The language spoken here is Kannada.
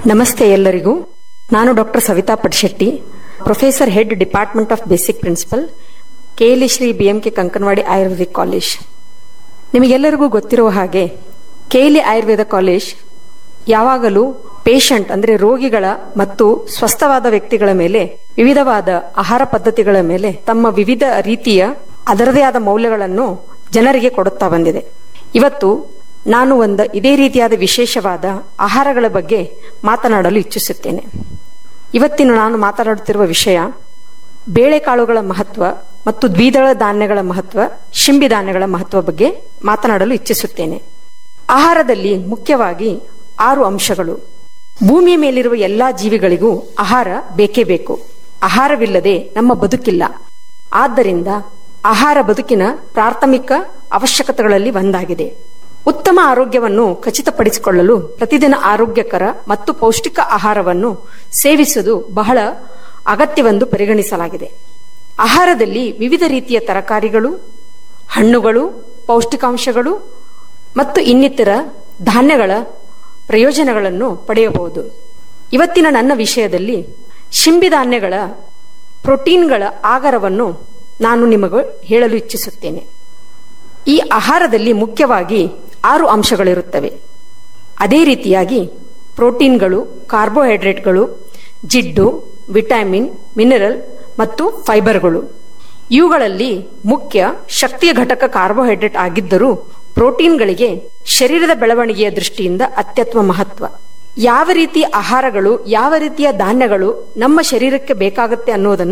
ನಮಸ್ತೆ ಎಲ್ಲರಿಗೂ ನಾನು doctor Savita Padshetty professor head department of basic principal KLE Shri BMK Kankanawadi Ayurvedic college ನಿಮಗೆಲ್ಲರಿಗೂ ಗೊತ್ತಿರುವ ಹಾಗೆ ಕೆಎಲ್ಇ ಆಯುರ್ವೇದ ಕಾಲೇಜ್ ಯಾವಾಗಲೂ ಪೇಷಂಟ್ ಅಂದರೆ ರೋಗಿಗಳ ಮತ್ತು ಸ್ವಸ್ಥವಾದ ವ್ಯಕ್ತಿಗಳ ಮೇಲೆ ವಿವಿಧವಾದ ಆಹಾರ ಪದ್ಧತಿಗಳ ಮೇಲೆ ತಮ್ಮ ವಿವಿಧ ರೀತಿಯ ಅದರದೇ ಆದ ಮೌಲ್ಯಗಳನ್ನು ಜನರಿಗೆ ಕೊಡುತ್ತಾ ಬಂದಿದೆ ಇವತ್ತು ನಾನು ಒಂದು ಇದೇ ರೀತಿಯಾದ ವಿಶೇಷವಾದ ಆಹಾರಗಳ ಬಗ್ಗೆ ಮಾತನಾಡಲು ಇಚ್ಛಿಸುತ್ತೇನೆ ಇವತ್ತಿನ ನಾನು ಮಾತನಾಡುತ್ತಿರುವ ವಿಷಯ ಬೇಳೆಕಾಳುಗಳ ಮಹತ್ವ ಮತ್ತು ದ್ವಿದಳ ಧಾನ್ಯಗಳ ಮಹತ್ವ ಶಿಂಬಿ ಧಾನ್ಯಗಳ ಮಹತ್ವ ಬಗ್ಗೆ ಮಾತನಾಡಲು ಇಚ್ಛಿಸುತ್ತೇನೆ ಆಹಾರದಲ್ಲಿ ಮುಖ್ಯವಾಗಿ ಆರು ಅಂಶಗಳು ಭೂಮಿಯ ಮೇಲಿರುವ ಎಲ್ಲಾ ಜೀವಿಗಳಿಗೂ ಆಹಾರ ಬೇಕೇ ಬೇಕು ಆಹಾರವಿಲ್ಲದೆ ನಮ್ಮ ಬದುಕಿಲ್ಲ ಆದ್ದರಿಂದ ಆಹಾರ ಬದುಕಿನ ಪ್ರಾಥಮಿಕ ಅವಶ್ಯಕತೆಗಳಲ್ಲಿ ಒಂದಾಗಿದೆ ಉತ್ತಮ ಆರೋಗ್ಯವನ್ನು ಖಚಿತಪಡಿಸಿಕೊಳ್ಳಲು ಪ್ರತಿದಿನ ಆರೋಗ್ಯಕರ ಮತ್ತು ಪೌಷ್ಟಿಕ ಆಹಾರವನ್ನು ಸೇವಿಸುವುದು ಬಹಳ ಅಗತ್ಯವೆಂದು ಪರಿಗಣಿಸಲಾಗಿದೆ ಆಹಾರದಲ್ಲಿ ವಿವಿಧ ರೀತಿಯ ತರಕಾರಿಗಳು ಹಣ್ಣುಗಳು ಪೌಷ್ಟಿಕಾಂಶಗಳು ಮತ್ತು ಇನ್ನಿತರ ಧಾನ್ಯಗಳ ಪ್ರಯೋಜನಗಳನ್ನು ಪಡೆಯಬಹುದು ಇವತ್ತಿನ ನನ್ನ ವಿಷಯದಲ್ಲಿ ಶಿಂಬಿ ಧಾನ್ಯಗಳ ಪ್ರೋಟೀನ್ಗಳ ಆಗರವನ್ನು ನಾನು ನಿಮಗೆ ಹೇಳಲು ಇಚ್ಛಿಸುತ್ತೇನೆ ಈ ಆಹಾರದಲ್ಲಿ ಮುಖ್ಯವಾಗಿ ಆರು ಅಂಶಗಳಿರುತ್ತವೆ ಅದೇ ರೀತಿಯಾಗಿ ಪ್ರೋಟೀನ್ಗಳು ಕಾರ್ಬೋಹೈಡ್ರೇಟ್ಗಳು ಜಿಡ್ಡು ವಿಟಮಿನ್ ಮಿನರಲ್ ಮತ್ತು ಫೈಬರ್ಗಳು ಇವುಗಳಲ್ಲಿ ಮುಖ್ಯ ಶಕ್ತಿಯ ಘಟಕ ಕಾರ್ಬೋಹೈಡ್ರೇಟ್ ಆಗಿದ್ದರೂ ಪ್ರೋಟೀನ್ಗಳಿಗೆ ಶರೀರದ ಬೆಳವಣಿಗೆಯ ದೃಷ್ಟಿಯಿಂದ ಅತ್ಯತ್ವ ಮಹತ್ವ ಯಾವ ರೀತಿ ಆಹಾರಗಳು ಯಾವ ರೀತಿಯ ಧಾನ್ಯಗಳು ನಮ್ಮ ಶರೀರಕ್ಕೆ ಬೇಕಾಗುತ್ತೆ ಅನ್ನೋದನ್ನು